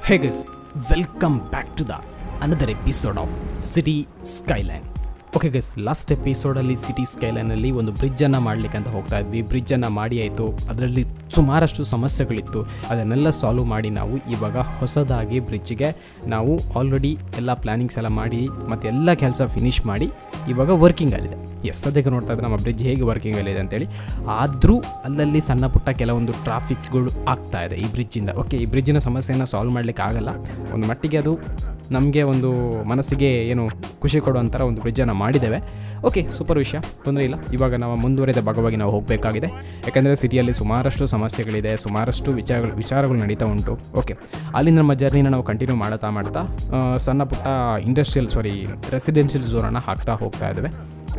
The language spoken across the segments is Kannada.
hey guys welcome back to the another episode of city skyline okay guys last ಎಪಿಸೋಡಲ್ಲಿ ಸಿಟಿ ಸ್ಕೈಲೈನಲ್ಲಿ ಒಂದು ಬ್ರಿಡ್ಜನ್ನು ಮಾಡಲಿಕ್ಕೆ ಅಂತ ಹೋಗ್ತಾ ಇದ್ವಿ ಬ್ರಿಡ್ಜನ್ನು ಮಾಡಿ ಆಯಿತು ಅದರಲ್ಲಿ ಸುಮಾರಷ್ಟು ಸಮಸ್ಯೆಗಳಿತ್ತು ಅದನ್ನೆಲ್ಲ ಸಾಲ್ವ್ ಮಾಡಿ ನಾವು ಇವಾಗ ಹೊಸದಾಗಿ ಬ್ರಿಡ್ಜಿಗೆ ನಾವು ಆಲ್ರೆಡಿ ಎಲ್ಲ ಪ್ಲ್ಯಾನಿಂಗ್ಸ್ ಎಲ್ಲ ಮಾಡಿ ಮತ್ತು ಎಲ್ಲ ಕೆಲಸ ಫಿನಿಷ್ ಮಾಡಿ ಇವಾಗ ವರ್ಕಿಂಗಲ್ಲಿದೆ ಎಸ್ ಸದ್ಯಕ್ಕೆ ನೋಡ್ತಾ ಇದ್ರೆ ನಮ್ಮ ಬ್ರಿಡ್ಜ್ ಹೇಗೆ ವರ್ಕಿಂಗಲ್ಲಿದೆ ಅಂತೇಳಿ ಆದರೂ ಅಲ್ಲಲ್ಲಿ ಸಣ್ಣ ಪುಟ್ಟ ಕೆಲವೊಂದು ಟ್ರಾಫಿಕ್ಗಳು ಆಗ್ತಾ ಇದೆ ಈ ಬ್ರಿಡ್ಜಿಂದ ಓಕೆ ಈ ಬ್ರಿಡ್ಜಿನ ಸಮಸ್ಯೆಯನ್ನು ಸಾಲ್ವ್ ಮಾಡಲಿಕ್ಕೆ ಆಗಲ್ಲ ಒಂದು ಮಟ್ಟಿಗೆ ಅದು ನಮಗೆ ಒಂದು ಮನಸ್ಸಿಗೆ ಏನು ಖುಷಿ ಕೊಡುವಂಥರ ಒಂದು ಬ್ರಿಡ್ಜನ್ನು ಮಾಡಿದ್ದೇವೆ ಓಕೆ ಸೂಪರ್ ವಿಷಯ ತೊಂದರೆ ಇಲ್ಲ ಇವಾಗ ನಾವು ಮುಂದುವರೆದ ಭಾಗವಾಗಿ ನಾವು ಹೋಗಬೇಕಾಗಿದೆ ಯಾಕಂದರೆ ಸಿಟಿಯಲ್ಲಿ ಸುಮಾರಷ್ಟು ಸಮಸ್ಯೆಗಳಿದೆ ಸುಮಾರಷ್ಟು ವಿಚಾರಗಳು ವಿಚಾರಗಳು ನಡೀತಾ ಉಂಟು ಓಕೆ ಅಲ್ಲಿಂದ ನಮ್ಮ ಜರ್ನಿನ ನಾವು ಕಂಟಿನ್ಯೂ ಮಾಡ್ತಾ ಮಾಡ್ತಾ ಆ, ಸಣ್ಣ ಪುಟ್ಟ ಇಂಡಸ್ಟ್ರಿಯಲ್ ಸಾರಿ ರೆಸಿಡೆನ್ಷಿಯಲ್ ಝೋನನ್ನು ಹಾಕ್ತಾ ಹೋಗ್ತಾ ಇದ್ದೇವೆ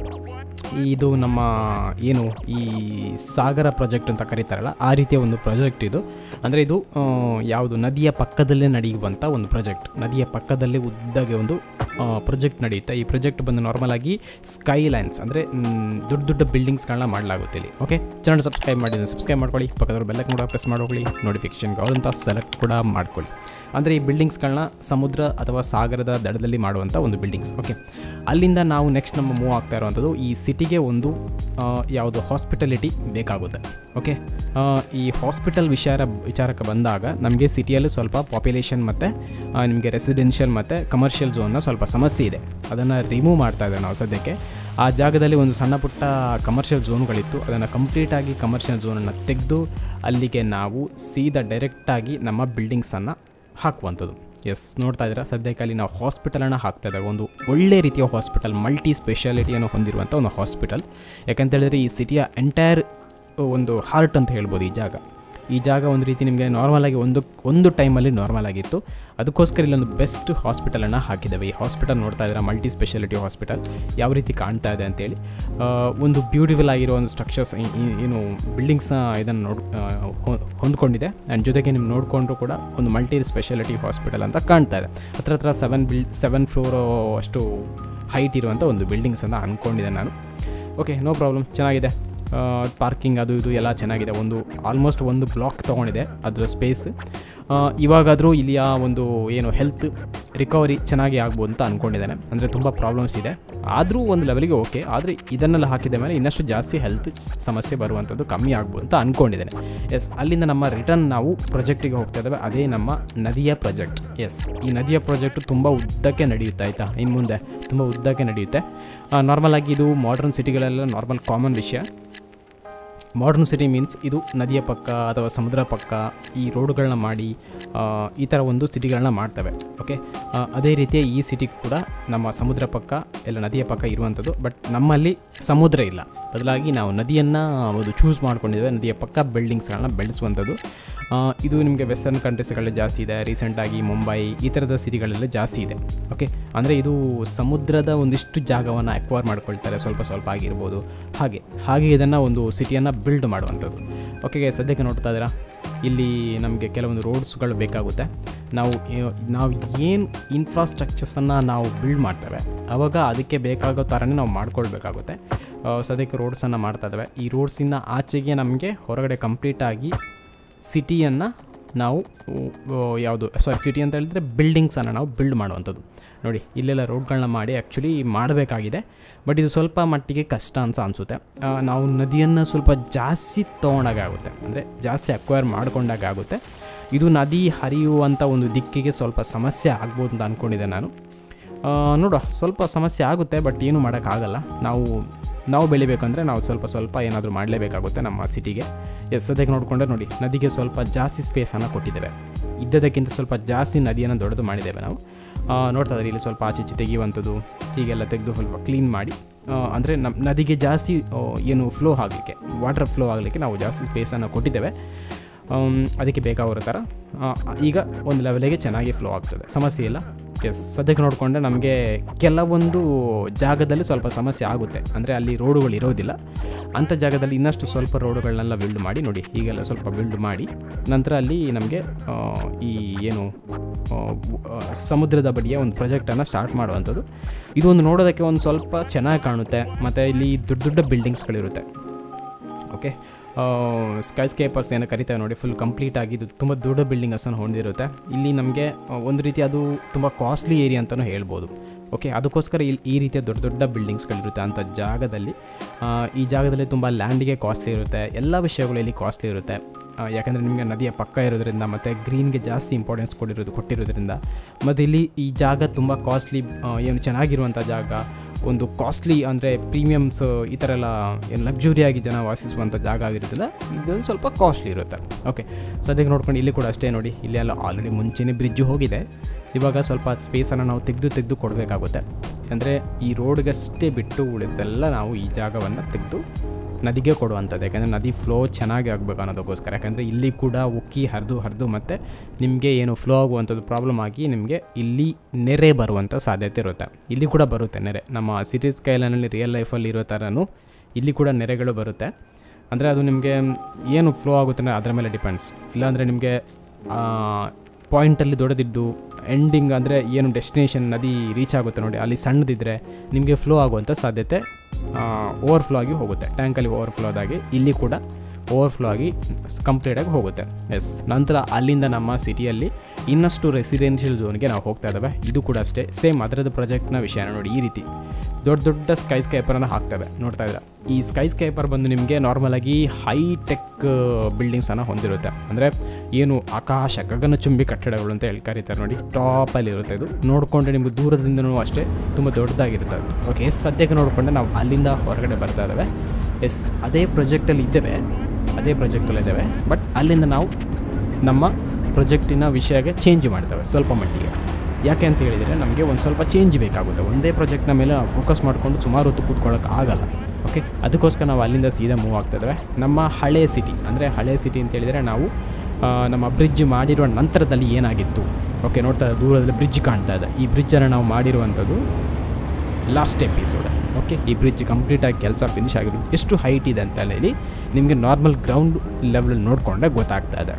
ಇದು ನಮ್ಮ ಏನು ಈ ಸಾಗರ ಪ್ರಾಜೆಕ್ಟ್ ಅಂತ ಕರೀತಾರಲ್ಲ ಆ ರೀತಿಯ ಒಂದು ಪ್ರಾಜೆಕ್ಟ್ ಇದು ಅಂದರೆ ಇದು ಆ, ಯಾವುದು ನದಿಯ ಪಕ್ಕದಲ್ಲೇ ನಡೆಯುವಂಥ ಒಂದು ಪ್ರಾಜೆಕ್ಟ್ ನದಿಯ ಪಕ್ಕದಲ್ಲೇ ಉದ್ದಗೆ ಒಂದು ಪ್ರಾಜೆಕ್ಟ್ ನಡೆಯುತ್ತೆ ಈ ಪ್ರಾಜೆಕ್ಟ್ ಬಂದು ನಾರ್ಮಲ್ ಆಗಿ ಸ್ಕೈ ಲೈನ್ಸ್ ಅಂದರೆ ದೊಡ್ಡ ದೊಡ್ಡ ಬಿಲ್ಡಿಂಗ್ಸ್ಗಳನ್ನ ಮಾಡಲಾಗುತ್ತೆ ಇಲ್ಲಿ ಓಕೆ ಚಾನಲ್ ಸಬ್ಸ್ಕ್ರೈಬ್ ಮಾಡಿ ಸಬ್ಸ್ಕ್ರೈಬ್ ಮಾಡ್ಕೊಳ್ಳಿ ಪಕ್ಕದವ್ರ ಬೆಲ್ಲಕ್ಕೆ ಕೂಡ ಪ್ರೆಸ್ ಮಾಡ್ಕೊಳ್ಳಿ ನೋಟಿಫಿಕೇಷನ್ಗೆ ಅವರಂತ ಸೆಲೆಕ್ಟ್ ಕೂಡ ಮಾಡ್ಕೊಳ್ಳಿ ಅಂದರೆ ಈ ಬಿಲ್ಡಿಂಗ್ಸ್ಗಳನ್ನ ಸಮುದ್ರ ಅಥವಾ ಸಾಗರದ ದಡದಲ್ಲಿ ಮಾಡುವಂಥ ಒಂದು ಬಿಲ್ಡಿಂಗ್ಸ್ ಓಕೆ ಅಲ್ಲಿಂದ ನಾವು ನೆಕ್ಸ್ಟ್ ನಮ್ಮ ಮೂವ್ ಆಗ್ತಾ ಇರುವಂಥದ್ದು ಈ ಸಿಟಿಗೆ ಒಂದು ಆ, ಯಾವುದು ಹಾಸ್ಪಿಟಲಿಟಿ ಬೇಕಾಗುತ್ತೆ ಓಕೆ ಆ, ಈ ಹಾಸ್ಪಿಟಲ್ ವಿಚಾರ ವಿಚಾರಕ್ಕೆ ಬಂದಾಗ ನಮಗೆ ಸಿಟಿಯಲ್ಲಿ ಸ್ವಲ್ಪ ಪಾಪ್ಯುಲೇಷನ್ ಮತ್ತು ನಿಮಗೆ ರೆಸಿಡೆನ್ಷಿಯಲ್ ಮತ್ತು ಕಮರ್ಷಿಯಲ್ ಝೋನ್ನ ಸ್ವಲ್ಪ ಸಮಸ್ಯೆ ಇದೆ ಅದನ್ನು ರಿಮೂವ್ ಮಾಡ್ತಾ ಇದ್ದೇವೆ ನಾವು ಸದ್ಯಕ್ಕೆ ಆ ಜಾಗದಲ್ಲಿ ಒಂದು ಸಣ್ಣ ಪುಟ್ಟ ಕಮರ್ಷಿಯಲ್ ಝೋನ್ಗಳಿತ್ತು ಅದನ್ನು ಕಂಪ್ಲೀಟಾಗಿ ಕಮರ್ಷಿಯಲ್ ಝೋನನ್ನು ತೆಗೆದು ಅಲ್ಲಿಗೆ ನಾವು ಸೀದಾ ಡೈರೆಕ್ಟಾಗಿ ನಮ್ಮ ಬಿಲ್ಡಿಂಗ್ಸನ್ನು ಹಾಕುವಂಥದ್ದು ಎಸ್ ನೋಡ್ತಾ ಇದ್ದೀರಾ ಸದ್ಯಕ್ಕೆ ಅಲ್ಲಿ ನಾವು ಹಾಸ್ಪಿಟಲನ್ನು ಹಾಕ್ತಾ ಇದ್ದೇವೆ ಒಂದು ಒಳ್ಳೆ ರೀತಿಯ ಹಾಸ್ಪಿಟಲ್ ಮಲ್ಟಿ ಸ್ಪೆಷಾಲಿಟಿಯನ್ನು ಹೊಂದಿರುವಂಥ ಒಂದು ಹಾಸ್ಪಿಟಲ್ ಯಾಕಂತ ಹೇಳಿದ್ರೆ ಈ ಸಿಟಿಯ ಎಂಟೈರ್ ಒಂದು ಹಾರ್ಟ್ ಅಂತ ಹೇಳ್ಬೋದು ಈ ಜಾಗ ಈ ಜಾಗ ಒಂದು ರೀತಿ ನಿಮಗೆ ನಾರ್ಮಲಾಗಿ ಒಂದು ಒಂದು ಟೈಮಲ್ಲಿ ನಾರ್ಮಲ್ ಆಗಿತ್ತು ಅದಕ್ಕೋಸ್ಕರ ಇಲ್ಲೊಂದು ಬೆಸ್ಟ್ ಹಾಸ್ಪಿಟಲನ್ನು ಹಾಕಿದ್ದೇವೆ ಈ ಹಾಸ್ಪಿಟಲ್ ನೋಡ್ತಾ ಇದ್ದಾರೆ ಮಲ್ಟಿ ಸ್ಪೆಷಾಲಿಟಿ ಹಾಸ್ಪಿಟಲ್ ಯಾವ ರೀತಿ ಕಾಣ್ತಾ ಇದೆ ಅಂತೇಳಿ ಆ, ಒಂದು ಬ್ಯೂಟಿಫುಲ್ ಆಗಿರೋ ಒಂದು ಸ್ಟ್ರಕ್ಚರ್ಸ್ ಏನು ಬಿಲ್ಡಿಂಗ್ಸ್ನ ಇದನ್ನು ನೋಡ್ ಆ, ಹೊ- ಹೊಂದ್ಕೊಂಡಿದೆ ಆ್ಯಂಡ್ ಜೊತೆಗೆ ನೀವು ನೋಡಿಕೊಂಡ್ರು ಕೂಡ ಒಂದು ಮಲ್ಟಿ ಸ್ಪೆಷಾಲಿಟಿ ಹಾಸ್ಪಿಟಲ್ ಅಂತ ಕಾಣ್ತಾ ಇದೆ ಹತ್ರ ಹತ್ರ ಸೆವೆನ್ ಬಿಲ್ ಸೆವೆನ್ ಫ್ಲೋರು ಅಷ್ಟು ಹೈಟ್ ಇರುವಂಥ ಒಂದು ಬಿಲ್ಡಿಂಗ್ಸ್ ಅಂತ ಅಂದ್ಕೊಂಡಿದ್ದೆ ನಾನು ಓಕೆ ನೋ ಪ್ರಾಬ್ಲಮ್ ಚೆನ್ನಾಗಿದೆ ಪಾರ್ಕಿಂಗ್ ಅದು ಇದು ಎಲ್ಲ ಚೆನ್ನಾಗಿದೆ ಒಂದು ಆಲ್ಮೋಸ್ಟ್ ಒಂದು ಬ್ಲಾಕ್ ತೊಗೊಂಡಿದೆ ಅದರ ಸ್ಪೇಸ್ ಇವಾಗಾದರೂ ಇಲ್ಲಿಯ ಒಂದು ಏನು ಹೆಲ್ತ್ ರಿಕವರಿ ಚೆನ್ನಾಗಿ ಆಗ್ಬೋದು ಅಂತ ಅಂದ್ಕೊಂಡಿದ್ದಾನೆ ಅಂದರೆ ತುಂಬ ಪ್ರಾಬ್ಲಮ್ಸ್ ಇದೆ ಆದರೂ ಒಂದು ಲೆವೆಲ್ಗೆ ಓಕೆ ಆದರೆ ಇದನ್ನೆಲ್ಲ ಹಾಕಿದ ಮೇಲೆ ಇನ್ನಷ್ಟು ಜಾಸ್ತಿ ಹೆಲ್ತ್ ಸಮಸ್ಯೆ ಬರುವಂಥದ್ದು ಕಮ್ಮಿ ಆಗ್ಬೋದು ಅಂತ ಅಂದ್ಕೊಂಡಿದ್ದೇನೆ ಎಸ್ ಅಲ್ಲಿಂದ ನಮ್ಮ ರಿಟರ್ನ್ ನಾವು ಪ್ರಾಜೆಕ್ಟಿಗೆ ಹೋಗ್ತಾ ಇದ್ದೇವೆ ಅದೇ ನಮ್ಮ ನದಿಯ ಪ್ರಾಜೆಕ್ಟ್ ಎಸ್ ಈ ನದಿಯ ಪ್ರಾಜೆಕ್ಟು ತುಂಬ ಉದ್ದಕ್ಕೆ ನಡೆಯುತ್ತೆ ಆಯಿತಾ ಇನ್ನು ಮುಂದೆ ತುಂಬ ಉದ್ದಕ್ಕೆ ನಡೆಯುತ್ತೆ ನಾರ್ಮಲ್ ಆಗಿ ಇದು ಮಾಡರ್ನ್ ಸಿಟಿಗಳೆಲ್ಲ ನಾರ್ಮಲ್ ಕಾಮನ್ ವಿಷಯ ಮಾಡರ್ನ್ ಸಿಟಿ ಮೀನ್ಸ್ ಇದು ನದಿಯ ಪಕ್ಕ ಅಥವಾ ಸಮುದ್ರ ಪಕ್ಕ ಈ ರೋಡ್ಗಳನ್ನ ಮಾಡಿ ಆ, ಈ ಥರ ಒಂದು ಸಿಟಿಗಳನ್ನ ಮಾಡ್ತವೆ ಓಕೆ ಆ, ಅದೇ ರೀತಿಯ ಈ ಸಿಟಿ ಕೂಡ ನಮ್ಮ ಸಮುದ್ರ ಪಕ್ಕ ಎಲ್ಲ ನದಿಯ ಪಕ್ಕ ಇರುವಂಥದ್ದು ಬಟ್ ನಮ್ಮಲ್ಲಿ ಸಮುದ್ರ ಇಲ್ಲ ಬದಲಾಗಿ ನಾವು ನದಿಯನ್ನು ಒಂದು ಚೂಸ್ ಮಾಡ್ಕೊಂಡಿದ್ದೇವೆ ನದಿಯ ಪಕ್ಕ ಬಿಲ್ಡಿಂಗ್ಸ್ಗಳನ್ನ ಬೆಳೆಸುವಂಥದ್ದು ಆ, ಇದು ನಿಮಗೆ ವೆಸ್ಟರ್ನ್ ಕಂಟ್ರೀಸ್ಗಳಲ್ಲಿ ಜಾಸ್ತಿ ಇದೆ ರೀಸೆಂಟಾಗಿ ಮುಂಬೈ ಈ ಥರದ ಸಿಟಿಗಳಲ್ಲಿ ಜಾಸ್ತಿ ಇದೆ ಓಕೆ ಅಂದರೆ ಇದು ಸಮುದ್ರದ ಒಂದಿಷ್ಟು ಜಾಗವನ್ನು ಅಕ್ವೈರ್ ಮಾಡ್ಕೊಳ್ತಾರೆ ಸ್ವಲ್ಪ ಸ್ವಲ್ಪ ಆಗಿರ್ಬೋದು ಹಾಗೆ ಹಾಗೆ ಇದನ್ನು ಒಂದು ಸಿಟಿಯನ್ನು ಬಿಲ್ಡ್ ಮಾಡುವಂಥದ್ದು ಓಕೆ ಸದ್ಯಕ್ಕೆ ನೋಡ್ತಾ ಇದ್ದೀರಾ ಇಲ್ಲಿ ನಮಗೆ ಕೆಲವೊಂದು ರೋಡ್ಸ್ಗಳು ಬೇಕಾಗುತ್ತೆ ನಾವು ಏ- ನಾವು ಏನು ಇನ್ಫ್ರಾಸ್ಟ್ರಕ್ಚರ್ಸನ್ನು ನಾವು ಬಿಲ್ಡ್ ಮಾಡ್ತೇವೆ ಆವಾಗ ಅದಕ್ಕೆ ಬೇಕಾಗೋ ಥರನೇ ನಾವು ಮಾಡ್ಕೊಳ್ಬೇಕಾಗುತ್ತೆ ಆ, ಸದ್ಯಕ್ಕೆ ರೋಡ್ಸನ್ನು ಮಾಡ್ತಾ ಇದ್ದೇವೆ ಈ ರೋಡ್ಸಿಂದ ಆಚೆಗೆ ನಮಗೆ ಹೊರಗಡೆ ಕಂಪ್ಲೀಟಾಗಿ ಸಿಟಿಯನ್ನು ನಾವು ಯಾವುದು ಸಾರಿ ಸಿಟಿ ಅಂತ ಹೇಳಿದ್ರೆ ಬಿಲ್ಡಿಂಗ್ಸನ್ನು ನಾವು ಬಿಲ್ಡ್ ಮಾಡುವಂಥದ್ದು ನೋಡಿ ಇಲ್ಲೆಲ್ಲ ರೋಡ್ಗಳನ್ನ ಮಾಡಿ ಆ್ಯಕ್ಚುಲಿ ಮಾಡಬೇಕಾಗಿದೆ ಬಟ್ ಇದು ಸ್ವಲ್ಪ ಮಟ್ಟಿಗೆ ಕಷ್ಟ ಅಂತ ಅನಿಸುತ್ತೆ ನಾವು ನದಿಯನ್ನು ಸ್ವಲ್ಪ ಜಾಸ್ತಿ ತೊಗೊಂಡಾಗುತ್ತೆ ಅಂದರೆ ಜಾಸ್ತಿ ಅಕ್ವೈರ್ ಮಾಡ್ಕೊಂಡಾಗುತ್ತೆ ಇದು ನದಿ ಹರಿಯುವಂಥ ಒಂದು ದಿಕ್ಕಿಗೆ ಸ್ವಲ್ಪ ಸಮಸ್ಯೆ ಆಗ್ಬೋದು ಅಂತ ಅಂದ್ಕೊಂಡಿದ್ದೆ ನಾನು ಆ, ನೋಡುವ ಸ್ವಲ್ಪ ಸಮಸ್ಯೆ ಆಗುತ್ತೆ ಬಟ್ ಏನು ಮಾಡೋಕ್ಕಾಗಲ್ಲ ನಾವು ನಾವು ಬೆಳಿಬೇಕಂದ್ರೆ ನಾವು ಸ್ವಲ್ಪ ಸ್ವಲ್ಪ ಏನಾದರೂ ಮಾಡಲೇಬೇಕಾಗುತ್ತೆ ನಮ್ಮ ಸಿಟಿಗೆ ಎಸ್ ಸದ್ಯಕ್ಕೆ ನೋಡಿಕೊಂಡ್ರೆ ನೋಡಿ ನದಿಗೆ ಸ್ವಲ್ಪ ಜಾಸ್ತಿ ಸ್ಪೇಸನ್ನು ಕೊಟ್ಟಿದ್ದೇವೆ ಇದ್ದದಕ್ಕಿಂತ ಸ್ವಲ್ಪ ಜಾಸ್ತಿ ನದಿಯನ್ನು ದೊಡ್ಡದು ಮಾಡಿದ್ದೇವೆ ನಾವು ಆ, ನೋಡ್ತಾ ಇದ್ದೀರಿ ಇಲ್ಲಿ ಸ್ವಲ್ಪ ಆಚೆ ಈಚೆ ತೆಗೆಯುವಂಥದ್ದು ಹೀಗೆಲ್ಲ ತೆಗೆದು ಸ್ವಲ್ಪ ಕ್ಲೀನ್ ಮಾಡಿ ಅಂದರೆ ನಮ್ಮ ನದಿಗೆ ಜಾಸ್ತಿ ಆ, ಏನು ಫ್ಲೋ ಆಗಲಿಕ್ಕೆ ವಾಟರ್ ಫ್ಲೋ ಆಗಲಿಕ್ಕೆ ನಾವು ಜಾಸ್ತಿ ಸ್ಪೇಸನ್ನು ಕೊಟ್ಟಿದ್ದೇವೆ ಆಮ್, ಅದಕ್ಕೆ ಬೇಕಾಗಿರೋ ಥರ ಆ, ಈಗ ಒಂದು ಲೆವೆಲಿಗೆ ಚೆನ್ನಾಗಿ ಫ್ಲೋ ಆಗ್ತದೆ ಸಮಸ್ಯೆ ಇಲ್ಲ ಎಸ್ ಸದ್ಯಕ್ಕೆ ನೋಡಿಕೊಂಡ್ರೆ ನಮಗೆ ಕೆಲವೊಂದು ಜಾಗದಲ್ಲಿ ಸ್ವಲ್ಪ ಸಮಸ್ಯೆ ಆಗುತ್ತೆ ಅಂದರೆ ಅಲ್ಲಿ ರೋಡುಗಳು ಇರೋದಿಲ್ಲ ಅಂಥ ಜಾಗದಲ್ಲಿ ಇನ್ನಷ್ಟು ಸ್ವಲ್ಪ ರೋಡುಗಳನ್ನೆಲ್ಲ ಬಿಲ್ಡ್ ಮಾಡಿ ನೋಡಿ ಹೀಗೆಲ್ಲ ಸ್ವಲ್ಪ ಬಿಲ್ಡ್ ಮಾಡಿ ನಂತರ ಅಲ್ಲಿ ನಮಗೆ ಆ, ಈ ಏನು ಆ, ಆ, ಸಮುದ್ರದ ಬಡಿಯ ಒಂದು ಪ್ರಾಜೆಕ್ಟನ್ನು ಸ್ಟಾರ್ಟ್ ಮಾಡುವಂಥದ್ದು ಇದು ಒಂದು ನೋಡೋದಕ್ಕೆ ಒಂದು ಸ್ವಲ್ಪ ಚೆನ್ನಾಗಿ ಕಾಣುತ್ತೆ ಮತ್ತು ಇಲ್ಲಿ ದೊಡ್ಡ ದೊಡ್ಡ ಬಿಲ್ಡಿಂಗ್ಸ್ಗಳಿರುತ್ತೆ ಓಕೆ ಸ್ಕೈ ಸ್ಕೇಪರ್ಸ್ ಏನೋ ಕರಿತೇವೆ ನೋಡಿ ಫುಲ್ ಕಂಪ್ಲೀಟ್ ಆಗಿ ಇದು ತುಂಬ ದೊಡ್ಡ ಬಿಲ್ಡಿಂಗಸನ್ನು ಹೊಂದಿರುತ್ತೆ ಇಲ್ಲಿ ನಮಗೆ ಒಂದು ರೀತಿ ಅದು ತುಂಬ ಕಾಸ್ಟ್ಲಿ ಏರಿಯಾ ಅಂತಲೂ ಹೇಳ್ಬೋದು ಓಕೆ ಅದಕ್ಕೋಸ್ಕರ ಇಲ್ಲಿ ಈ ರೀತಿಯ ದೊಡ್ಡ ದೊಡ್ಡ ಬಿಲ್ಡಿಂಗ್ಸ್ಗಳಿರುತ್ತೆ ಅಂಥ ಜಾಗದಲ್ಲಿ ಆ, ಈ ಜಾಗದಲ್ಲಿ ತುಂಬ ಲ್ಯಾಂಡಿಗೆ ಕಾಸ್ಟ್ಲಿ ಇರುತ್ತೆ ಎಲ್ಲ ವಿಷಯಗಳು ಇಲ್ಲಿ ಕಾಸ್ಟ್ಲಿ ಇರುತ್ತೆ ಆ, ಯಾಕಂದರೆ ನಿಮಗೆ ನದಿಯ ಪಕ್ಕ ಇರೋದ್ರಿಂದ ಮತ್ತು ಗ್ರೀನ್ಗೆ ಜಾಸ್ತಿ ಇಂಪಾರ್ಟೆನ್ಸ್ ಕೊಟ್ಟಿರೋದು ಕೊಟ್ಟಿರೋದ್ರಿಂದ ಮತ್ತು ಇಲ್ಲಿ ಈ ಜಾಗ ತುಂಬ ಕಾಸ್ಟ್ಲಿ ಏನು ಚೆನ್ನಾಗಿರುವಂಥ ಜಾಗ ಒಂದು ಕಾಸ್ಟ್ಲಿ ಅಂದರೆ ಪ್ರೀಮಿಯಮ್ಸ್ ಈ ಥರ ಎಲ್ಲ ಏನು ಲಕ್ಸುರಿಯಾಗಿ ಜನ ವಾಸಿಸುವಂಥ ಜಾಗ ಆಗಿರೋದಿಲ್ಲ ಇದೊಂದು ಸ್ವಲ್ಪ ಕಾಸ್ಟ್ಲಿ ಇರುತ್ತೆ ಓಕೆ ಸದ್ಯಕ್ಕೆ ನೋಡ್ಕೊಂಡು ಇಲ್ಲಿ ಕೂಡ ಅಷ್ಟೇ ನೋಡಿ ಇಲ್ಲಿ ಎಲ್ಲ ಆಲ್ರೆಡಿ ಮುಂಚೆನೇ ಬ್ರಿಡ್ಜು ಹೋಗಿದೆ ಇವಾಗ ಸ್ವಲ್ಪ ಸ್ಪೇಸನ್ನು ನಾವು ತೆಗೆದು ತೆಗೆದು ಕೊಡಬೇಕಾಗುತ್ತೆ ಅಂದರೆ ಈ ರೋಡ್ಗಷ್ಟೇ ಬಿಟ್ಟು ಉಳಿದೆಲ್ಲ ನಾವು ಈ ಜಾಗವನ್ನು ತೆಗೆದು ನದಿಗೆ ಕೊಡುವಂಥದ್ದು ಯಾಕಂದರೆ ನದಿ ಫ್ಲೋ ಚೆನ್ನಾಗಿ ಆಗಬೇಕು ಅನ್ನೋದಕ್ಕೋಸ್ಕರ ಯಾಕಂದರೆ ಇಲ್ಲಿ ಕೂಡ ಉಕ್ಕಿ ಹರಿದು ಹರಿದು ಮತ್ತು ನಿಮಗೆ ಏನು ಫ್ಲೋ ಆಗುವಂಥದ್ದು ಪ್ರಾಬ್ಲಮ್ ಆಗಿ ನಿಮಗೆ ಇಲ್ಲಿ ನೆರೆ ಬರುವಂಥ ಸಾಧ್ಯತೆ ಇರುತ್ತೆ ಇಲ್ಲಿ ಕೂಡ ಬರುತ್ತೆ ನೆರೆ ನಮ್ಮ ಸಿಟಿ ಸ್ಕೈಲೈನಲ್ಲಿ ರಿಯಲ್ ಲೈಫಲ್ಲಿ ಇರೋ ಥರನೂ ಇಲ್ಲಿ ಕೂಡ ನೆರೆಗಳು ಬರುತ್ತೆ ಅಂದರೆ ಅದು ನಿಮಗೆ ಏನು ಫ್ಲೋ ಆಗುತ್ತೆ ಅಂದರೆ ಅದರ ಮೇಲೆ ಡಿಪೆಂಡ್ಸ್ ಇಲ್ಲಾಂದರೆ ನಿಮಗೆ ಪಾಯಿಂಟಲ್ಲಿ ದೊಡ್ಡದಿದ್ದು ಎಂಡಿಂಗ್ ಅಂದರೆ ಏನು ಡೆಸ್ಟಿನೇಷನ್ ನದಿ ರೀಚ್ ಆಗುತ್ತೆ ನೋಡಿ ಅಲ್ಲಿ ಸಣ್ಣದಿದ್ದರೆ ನಿಮಗೆ ಫ್ಲೋ ಆಗುವಂಥ ಸಾಧ್ಯತೆ ಓವರ್ಫ್ಲೋ ಆಗಿ ಹೋಗುತ್ತೆ ಟ್ಯಾಂಕಲ್ಲಿ ಓವರ್ಫ್ಲೋ ಆದಾಗಿ ಇಲ್ಲಿ ಕೂಡ ಓವರ್ಫ್ಲೋ ಆಗಿ ಕಂಪ್ಲೀಟಾಗಿ ಹೋಗುತ್ತೆ ಎಸ್ ನಂತರ ಅಲ್ಲಿಂದ ನಮ್ಮ ಸಿಟಿಯಲ್ಲಿ ಇನ್ನಷ್ಟು ರೆಸಿಡೆನ್ಷಿಯಲ್ ಝೋನ್ಗೆ ನಾವು ಹೋಗ್ತಾ ಇದ್ದಾವೆ ಇದು ಕೂಡ ಅಷ್ಟೇ ಸೇಮ್ ಅದರದ್ದು ಪ್ರಾಜೆಕ್ಟ್ನ ವಿಷಯನ ನೋಡಿ ಈ ರೀತಿ ದೊಡ್ಡ ದೊಡ್ಡ ಸ್ಕೈ ಸ್ಕೈಪರನ್ನು ಹಾಕ್ತವೆ ನೋಡ್ತಾ ಇದ್ದೀರಾ ಈ ಸ್ಕೈ ಸ್ಕೈಪರ್ ಬಂದು ನಿಮಗೆ ನಾರ್ಮಲಾಗಿ ಹೈ ಟೆಕ್ ಬಿಲ್ಡಿಂಗ್ಸನ್ನು ಹೊಂದಿರುತ್ತೆ ಅಂದರೆ ಏನು ಆಕಾಶ ಗಗನಚುಂಬಿ ಕಟ್ಟಡಗಳು ಅಂತ ಹೇಳಿ ಕರೀತಾರೆ ನೋಡಿ ಟಾಪಲ್ಲಿ ಇರುತ್ತೆ ಇದು ನೋಡಿಕೊಂಡ್ರೆ ನಿಮಗೆ ದೂರದಿಂದನೂ ಅಷ್ಟೇ ತುಂಬ ದೊಡ್ಡದಾಗಿರುತ್ತೆ ಅದು ಓಕೆ ಸದ್ಯಕ್ಕೆ ನೋಡಿಕೊಂಡ್ರೆ ನಾವು ಅಲ್ಲಿಂದ ಹೊರಗಡೆ ಬರ್ತಾ ಇದ್ದಾವೆ ಎಸ್ ಅದೇ ಪ್ರಾಜೆಕ್ಟಲ್ಲಿ ಇದ್ದೇವೆ ಅದೇ ಪ್ರಾಜೆಕ್ಟಲ್ಲಿ ಇದ್ದೇವೆ ಬಟ್ ಅಲ್ಲಿಂದ ನಾವು ನಮ್ಮ ಪ್ರಾಜೆಕ್ಟಿನ ವಿಷಯಕ್ಕೆ ಚೇಂಜ್ ಮಾಡ್ತೇವೆ ಸ್ವಲ್ಪ ಮಟ್ಟಿಗೆ ಯಾಕೆ ಅಂತ ಹೇಳಿದರೆ ನಮಗೆ ಒಂದು ಸ್ವಲ್ಪ ಚೇಂಜ್ ಬೇಕಾಗುತ್ತೆ ಒಂದೇ ಪ್ರಾಜೆಕ್ಟ್ನ ಮೇಲೆ ಫೋಕಸ್ ಮಾಡಿಕೊಂಡು ಸುಮಾರು ಹೊತ್ತು ಕೂತ್ಕೊಳ್ಳೋಕೆ ಆಗಲ್ಲ ಓಕೆ ಅದಕ್ಕೋಸ್ಕರ ನಾವು ಅಲ್ಲಿಂದ ಸೀದಾ ಮೂವ್ ಆಗ್ತಾ ಇದ್ದೇವೆ ನಮ್ಮ ಹಳೆ ಸಿಟಿ ಅಂದರೆ ಹಳೆ ಸಿಟಿ ಅಂತ ಹೇಳಿದರೆ ನಾವು ಆ, ನಮ್ಮ ಬ್ರಿಡ್ಜ್ ಮಾಡಿರುವ ನಂತರದಲ್ಲಿ ಏನಾಗಿತ್ತು ಓಕೆ ನೋಡ್ತಾ ಇದ್ದಾರೆ, ದೂರದಲ್ಲಿ ಬ್ರಿಡ್ಜ್ ಕಾಣ್ತಾ ಇದೆ ಈ ಬ್ರಿಡ್ಜನ್ನು ನಾವು ಮಾಡಿರುವಂಥದ್ದು ಲಾಸ್ಟ್ ಎಪಿಸೋಡ್ ಓಕೆ ಈ ಬ್ರಿಡ್ಜ್ ಕಂಪ್ಲೀಟಾಗಿ ಕೆಲಸ ಫಿನಿಶ್ ಆಗಿರೋದು ಎಷ್ಟು ಹೈಟ್ ಇದೆ ಅಂತ ಹೇಳಿ ನಿಮಗೆ ನಾರ್ಮಲ್ ಗ್ರೌಂಡ್ ಲೆವೆಲ್ ನೋಡಿಕೊಂಡ್ರೆ ಗೊತ್ತಾಗ್ತಾ ಇದೆ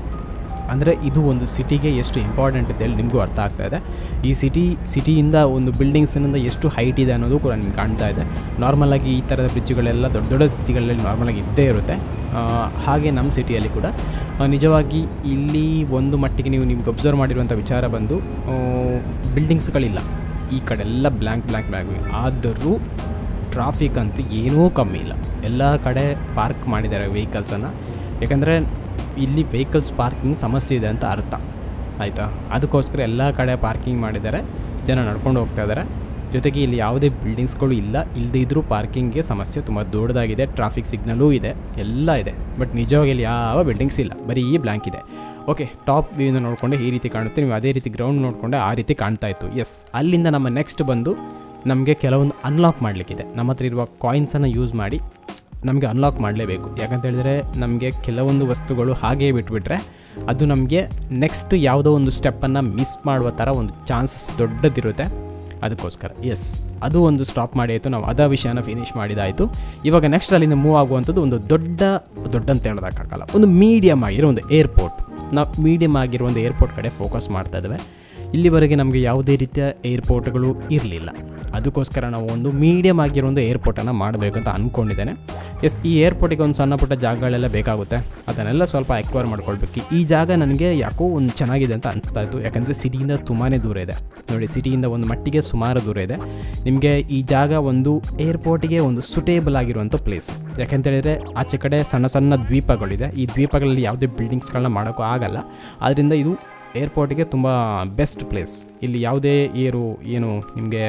ಅಂದರೆ ಇದು ಒಂದು ಸಿಟಿಗೆ ಎಷ್ಟು ಇಂಪಾರ್ಟೆಂಟ್ ಇದೆ ಹೇಳಿ ನಿಮಗೂ ಅರ್ಥ ಆಗ್ತಾ ಇದೆ ಈ ಸಿಟಿ ಸಿಟಿಯಿಂದ ಒಂದು ಬಿಲ್ಡಿಂಗ್ಸಿನಿಂದ ಎಷ್ಟು ಹೈಟ್ ಇದೆ ಅನ್ನೋದು ಕೂಡ ನಿಮ್ಗೆ ಕಾಣ್ತಾ ಇದೆ ನಾರ್ಮಲಾಗಿ ಈ ಥರದ ಬ್ರಿಡ್ಜ್ಗಳೆಲ್ಲ ದೊಡ್ಡ ದೊಡ್ಡ ಸಿಟಿಗಳಲ್ಲಿ ನಾರ್ಮಲಾಗಿ ಇದ್ದೇ ಇರುತ್ತೆ ಆ, ಹಾಗೆ ನಮ್ಮ ಸಿಟಿಯಲ್ಲಿ ಕೂಡ ಆ, ನಿಜವಾಗಿ ಇಲ್ಲಿ ಒಂದು ಮಟ್ಟಿಗೆ ನೀವು ನಿಮ್ಗೆ ಅಬ್ಸರ್ವ್ ಮಾಡಿರುವಂಥ ವಿಚಾರ ಬಂದು ಬಿಲ್ಡಿಂಗ್ಸ್ಗಳಿಲ್ಲ ಈ ಕಡೆ ಎಲ್ಲ ಬ್ಲ್ಯಾಂಕ್ ಬ್ಲ್ಯಾಂಕ್ ಬ್ಲ್ಯಾಂಕ್ ಆದರೂ ಟ್ರಾಫಿಕ್ ಅಂತೂ ಏನೂ ಕಮ್ಮಿ ಇಲ್ಲ ಎಲ್ಲ ಕಡೆ ಪಾರ್ಕ್ ಮಾಡಿದ್ದಾರೆ ವೆಹಿಕಲ್ಸನ್ನು ಯಾಕಂದರೆ ಇಲ್ಲಿ ವೆಹಿಕಲ್ಸ್ ಪಾರ್ಕಿಂಗ್ ಸಮಸ್ಯೆ ಇದೆ ಅಂತ ಅರ್ಥ ಆಯಿತಾ ಅದಕ್ಕೋಸ್ಕರ ಎಲ್ಲ ಕಡೆ ಪಾರ್ಕಿಂಗ್ ಮಾಡಿದ್ದಾರೆ ಜನ ನಡ್ಕೊಂಡು ಹೋಗ್ತಾ ಇದ್ದಾರೆ ಜೊತೆಗೆ ಇಲ್ಲಿ ಯಾವುದೇ ಬಿಲ್ಡಿಂಗ್ಸ್ಗಳು ಇಲ್ಲ ಇಲ್ಲದೇ ಇದ್ದರೂ ಪಾರ್ಕಿಂಗ್ಗೆ ಸಮಸ್ಯೆ ತುಂಬ ದೊಡ್ಡದಾಗಿದೆ ಟ್ರಾಫಿಕ್ ಸಿಗ್ನಲೂ ಇದೆ ಎಲ್ಲ ಇದೆ ಬಟ್ ನಿಜವಾಗಿ ಇಲ್ಲಿ ಯಾವ ಬಿಲ್ಡಿಂಗ್ಸ್ ಇಲ್ಲ ಬರೀ ಬ್ಲ್ಯಾಂಕ್ ಇದೆ ಓಕೆ ಟಾಪ್ ವ್ಯೂನ ನೋಡಿಕೊಂಡೆ ಈ ರೀತಿ ಕಾಣುತ್ತೆ ನೀವು ಅದೇ ರೀತಿ ಗ್ರೌಂಡ್ ನೋಡಿಕೊಂಡೆ ಆ ರೀತಿ ಕಾಣ್ತಾ ಇತ್ತು ಎಸ್ ಅಲ್ಲಿಂದ ನಮ್ಮ ನೆಕ್ಸ್ಟ್ ಬಂದು ನಮಗೆ ಕೆಲವೊಂದು ಅನ್ಲಾಕ್ ಮಾಡಲಿಕ್ಕಿದೆ ನಮ್ಮ ಹತ್ರ ಇರುವ ಕಾಯಿನ್ಸನ್ನು ಯೂಸ್ ಮಾಡಿ ನಮಗೆ ಅನ್ಲಾಕ್ ಮಾಡಲೇಬೇಕು ಯಾಕಂತ ಹೇಳಿದ್ರೆ ನಮಗೆ ಕೆಲವೊಂದು ವಸ್ತುಗಳು ಹಾಗೇ ಬಿಟ್ಬಿಟ್ರೆ ಅದು ನಮಗೆ ನೆಕ್ಸ್ಟ್ ಯಾವುದೋ ಒಂದು ಸ್ಟೆಪ್ಪನ್ನು ಮಿಸ್ ಮಾಡುವ ಥರ ಒಂದು ಚಾನ್ಸಸ್ ದೊಡ್ಡದಿರುತ್ತೆ ಅದಕ್ಕೋಸ್ಕರ ಎಸ್ ಅದು ಒಂದು ಸ್ಟಾಪ್ ಮಾಡಿ ಆಯಿತು ನಾವು ಅದ ವಿಷಯನ ಫಿನಿಶ್ ಮಾಡಿದಾಯಿತು ಇವಾಗ ನೆಕ್ಸ್ಟ್ ಅಲ್ಲಿಂದ ಮೂವ್ ಆಗುವಂಥದ್ದು ಒಂದು ದೊಡ್ಡ ದೊಡ್ಡ ಅಂತ ಹೇಳೋದಕ್ಕಾಗಲ್ಲ ಒಂದು ಮೀಡಿಯಮ್ ಆಗಿರೋ ಒಂದು ಏರ್ಪೋರ್ಟ್ ನಾವು ಮೀಡಿಯಮ್ ಆಗಿರೋ ಒಂದು ಏರ್ಪೋರ್ಟ್ ಕಡೆ ಫೋಕಸ್ ಮಾಡ್ತಾ ಇದ್ದೇವೆ ಇಲ್ಲಿವರೆಗೆ ನಮಗೆ ಯಾವುದೇ ರೀತಿಯ ಏರ್ಪೋರ್ಟ್ಗಳು ಇರಲಿಲ್ಲ ಅದಕ್ಕೋಸ್ಕರ ನಾವು ಒಂದು ಮೀಡಿಯಮ್ ಆಗಿರೋ ಒಂದು ಏರ್ಪೋರ್ಟನ್ನು ಮಾಡಬೇಕು ಅಂತ ಅಂದ್ಕೊಂಡಿದ್ದೇನೆ ಎಸ್ ಈ ಏರ್ಪೋರ್ಟಿಗೆ ಒಂದು ಸಣ್ಣ ಪುಟ್ಟ ಜಾಗಗಳೆಲ್ಲ ಬೇಕಾಗುತ್ತೆ ಅದನ್ನೆಲ್ಲ ಸ್ವಲ್ಪ ಎಕ್ವೈರ್ ಮಾಡ್ಕೊಳ್ಬೇಕು ಈ ಜಾಗ ನನಗೆ ಯಾಕೋ ಒಂದು ಚೆನ್ನಾಗಿದೆ ಅಂತ ಅನಿಸ್ತಾ ಇತ್ತು ಯಾಕಂದರೆ ಸಿಟಿಯಿಂದ ತುಂಬಾ ದೂರ ಇದೆ ನೋಡಿ ಸಿಟಿಯಿಂದ ಒಂದು ಮಟ್ಟಿಗೆ ಸುಮಾರು ದೂರ ಇದೆ ನಿಮಗೆ ಈ ಜಾಗ ಒಂದು ಏರ್ಪೋರ್ಟಿಗೆ ಒಂದು ಸುಟೇಬಲ್ ಆಗಿರುವಂಥ ಪ್ಲೇಸ್ ಯಾಕಂತ ಹೇಳಿದರೆ ಆಚೆ ಕಡೆ ಸಣ್ಣ ಸಣ್ಣ ದ್ವೀಪಗಳಿದೆ ಈ ದ್ವೀಪಗಳಲ್ಲಿ ಯಾವುದೇ ಬಿಲ್ಡಿಂಗ್ಸ್ಗಳನ್ನ ಮಾಡೋಕ್ಕೂ ಆಗಲ್ಲ ಆದ್ದರಿಂದ ಇದು ಏರ್ಪೋರ್ಟಿಗೆ ತುಂಬ ಬೆಸ್ಟ್ ಪ್ಲೇಸ್ ಇಲ್ಲಿ ಯಾವುದೇ ಏರು ಏನು ನಿಮಗೆ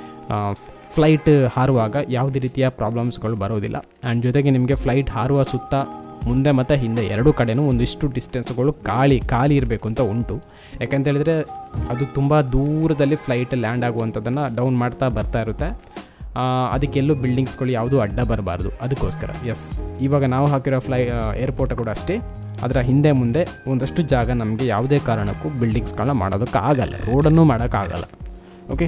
ಫ್ಲೈಟ್ ಹಾರುವಾಗ ಯಾವುದೇ ರೀತಿಯ ಪ್ರಾಬ್ಲಮ್ಸ್ಗಳು ಬರೋದಿಲ್ಲ ಆ್ಯಂಡ್ ಜೊತೆಗೆ ನಿಮಗೆ ಫ್ಲೈಟ್ ಹಾರುವ ಸುತ್ತ ಮುಂದೆ ಮತ್ತು ಹಿಂದೆ ಎರಡೂ ಕಡೆನೂ ಒಂದಿಷ್ಟು ಡಿಸ್ಟೆನ್ಸ್ಗಳು ಖಾಲಿ ಖಾಲಿ ಇರಬೇಕು ಅಂತ ಉಂಟು ಯಾಕಂತ ಹೇಳಿದರೆ ಅದು ತುಂಬ ದೂರದಲ್ಲಿ ಫ್ಲೈಟ್ ಲ್ಯಾಂಡ್ ಆಗುವಂಥದ್ದನ್ನು ಡೌನ್ ಮಾಡ್ತಾ ಬರ್ತಾ ಇರುತ್ತೆ ಆ, ಅದಕ್ಕೆಲ್ಲೂ ಬಿಲ್ಡಿಂಗ್ಸ್ಗಳು ಯಾವುದೂ ಅಡ್ಡ ಬರಬಾರ್ದು ಅದಕ್ಕೋಸ್ಕರ ಎಸ್ ಇವಾಗ ನಾವು ಹಾಕಿರೋ ಫ್ಲೈ ಏರ್ಪೋರ್ಟ್ ಕೂಡ ಅಷ್ಟೇ ಅದರ ಹಿಂದೆ ಮುಂದೆ ಒಂದಷ್ಟು ಜಾಗ ನಮಗೆ ಯಾವುದೇ ಕಾರಣಕ್ಕೂ ಬಿಲ್ಡಿಂಗ್ಸ್ಗಳನ್ನ ಮಾಡೋದಕ್ಕಾಗಲ್ಲ ರೋಡನ್ನು ಮಾಡೋಕ್ಕಾಗಲ್ಲ ಓಕೆ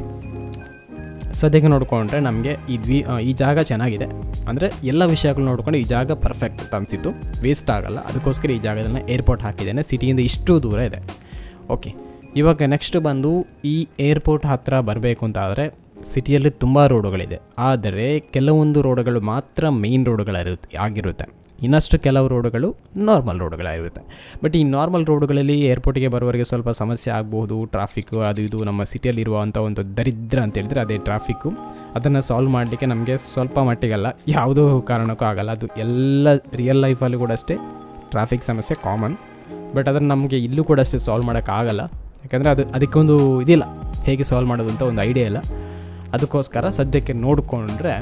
ಸದ್ಯಕ್ಕೆ ನೋಡಿಕೊಂಡ್ರೆ ನಮಗೆ ಈ ದ್ವಿ ಆ, ಈ ಜಾಗ ಚೆನ್ನಾಗಿದೆ ಅಂದರೆ ಎಲ್ಲ ವಿಷಯಗಳು ನೋಡ್ಕೊಂಡು ಈ ಜಾಗ ಪರ್ಫೆಕ್ಟ್ ಅಂತ ಅನಿಸಿತ್ತು ವೇಸ್ಟ್ ಆಗಲ್ಲ ಅದಕ್ಕೋಸ್ಕರ ಈ ಜಾಗದಲ್ಲಿ ಏರ್ಪೋರ್ಟ್ ಹಾಕಿದ್ದೇನೆ ಸಿಟಿಯಿಂದ ಇಷ್ಟು ದೂರ ಇದೆ ಓಕೆ ಇವಾಗ ನೆಕ್ಸ್ಟ್ ಬಂದು ಈ ಏರ್ಪೋರ್ಟ್ ಹತ್ತಿರ ಬರಬೇಕು ಅಂತ ಆದರೆ ಸಿಟಿಯಲ್ಲಿ ತುಂಬ ರೋಡುಗಳಿದೆ ಆದರೆ ಕೆಲವೊಂದು ರೋಡುಗಳು ಮಾತ್ರ ಮೇಯ್ನ್ ರೋಡುಗಳಿರುತ್ತೆ ಆಗಿರುತ್ತೆ ಇನ್ನಷ್ಟು ಕೆಲವು ರೋಡುಗಳು ನಾರ್ಮಲ್ ರೋಡುಗಳಾಗಿರುತ್ತೆ ಬಟ್ ಈ ನಾರ್ಮಲ್ ರೋಡುಗಳಲ್ಲಿ ಏರ್ಪೋರ್ಟಿಗೆ ಬರುವವರೆಗೆ ಸ್ವಲ್ಪ ಸಮಸ್ಯೆ ಆಗ್ಬೋದು ಟ್ರಾಫಿಕ್ಕು ಅದು ಇದು ನಮ್ಮ ಸಿಟಿಯಲ್ಲಿರುವಂಥ ಒಂದು ದರಿದ್ರ ಅಂತ ಹೇಳಿದ್ರೆ ಅದೇ ಟ್ರಾಫಿಕ್ಕು ಅದನ್ನು ಸಾಲ್ವ್ ಮಾಡಲಿಕ್ಕೆ ನಮಗೆ ಸ್ವಲ್ಪ ಮಟ್ಟಿಗಲ್ಲ ಯಾವುದೋ ಕಾರಣಕ್ಕೂ ಆಗಲ್ಲ ಅದು ಎಲ್ಲ ರಿಯಲ್ ಲೈಫಲ್ಲೂ ಕೂಡ ಅಷ್ಟೇ ಟ್ರಾಫಿಕ್ ಸಮಸ್ಯೆ ಕಾಮನ್ ಬಟ್ ಅದನ್ನು ನಮಗೆ ಇಲ್ಲೂ ಕೂಡ ಅಷ್ಟೇ ಸಾಲ್ವ್ ಮಾಡೋಕ್ಕಾಗಲ್ಲ ಯಾಕಂದರೆ ಅದು ಅದಕ್ಕೊಂದು ಇದಿಲ್ಲ ಹೇಗೆ ಸಾಲ್ವ್ ಮಾಡೋದು ಅಂತ ಒಂದು ಐಡಿಯಾ ಇಲ್ಲ ಅದಕ್ಕೋಸ್ಕರ ಸದ್ಯಕ್ಕೆ ನೋಡಿಕೊಂಡ್ರೆ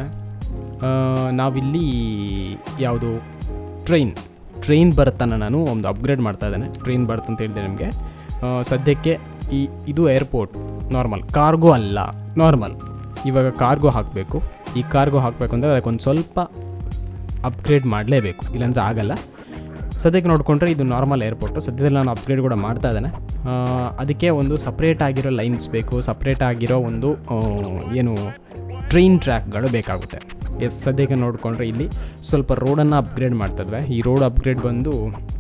ನಾವಿಲ್ಲಿ ಯಾವುದು ಟ್ರೈನ್ ಟ್ರೈನ್ ಬರ್ತನ್ನು ನಾನು ಒಂದು ಅಪ್ಗ್ರೇಡ್ ಮಾಡ್ತಾ ಇದ್ದೇನೆ ಟ್ರೈನ್ ಬರ್ತ್ ಅಂತ ಹೇಳಿದೆ ನಿಮಗೆ ಸದ್ಯಕ್ಕೆ ಈ ಇದು ಏರ್ಪೋರ್ಟ್ ನಾರ್ಮಲ್ ಕಾರ್ಗೋ ಅಲ್ಲ ನಾರ್ಮಲ್ ಇವಾಗ ಕಾರ್ಗೋ ಹಾಕಬೇಕು ಈ ಕಾರ್ಗೋ ಹಾಕಬೇಕು ಅಂದರೆ ಅದಕ್ಕೊಂದು ಸ್ವಲ್ಪ ಅಪ್ಗ್ರೇಡ್ ಮಾಡಲೇಬೇಕು ಇಲ್ಲಾಂದರೆ ಆಗಲ್ಲ ಸದ್ಯಕ್ಕೆ ನೋಡಿಕೊಂಡ್ರೆ ಇದು ನಾರ್ಮಲ್ ಏರ್ಪೋರ್ಟು ಸದ್ಯದಲ್ಲಿ ನಾನು ಅಪ್ಗ್ರೇಡ್ ಕೂಡ ಮಾಡ್ತಾ ಇದ್ದೇನೆ ಆ, ಅದಕ್ಕೆ ಒಂದು ಸಪ್ರೇಟ್ ಆಗಿರೋ ಲೈನ್ಸ್ ಬೇಕು ಸಪ್ರೇಟ್ ಆಗಿರೋ ಒಂದು ಆ, ಏನು ಟ್ರೈನ್ ಟ್ರ್ಯಾಕ್ಗಳು ಬೇಕಾಗುತ್ತೆ ಎಸ್ ಸದ್ಯಕ್ಕೆ ನೋಡಿಕೊಂಡ್ರೆ ಇಲ್ಲಿ ಸ್ವಲ್ಪ ರೋಡನ್ನು ಅಪ್ಗ್ರೇಡ್ ಮಾಡ್ತಿದ್ವಿ ಈ ರೋಡ್ ಅಪ್ಗ್ರೇಡ್ ಬಂದು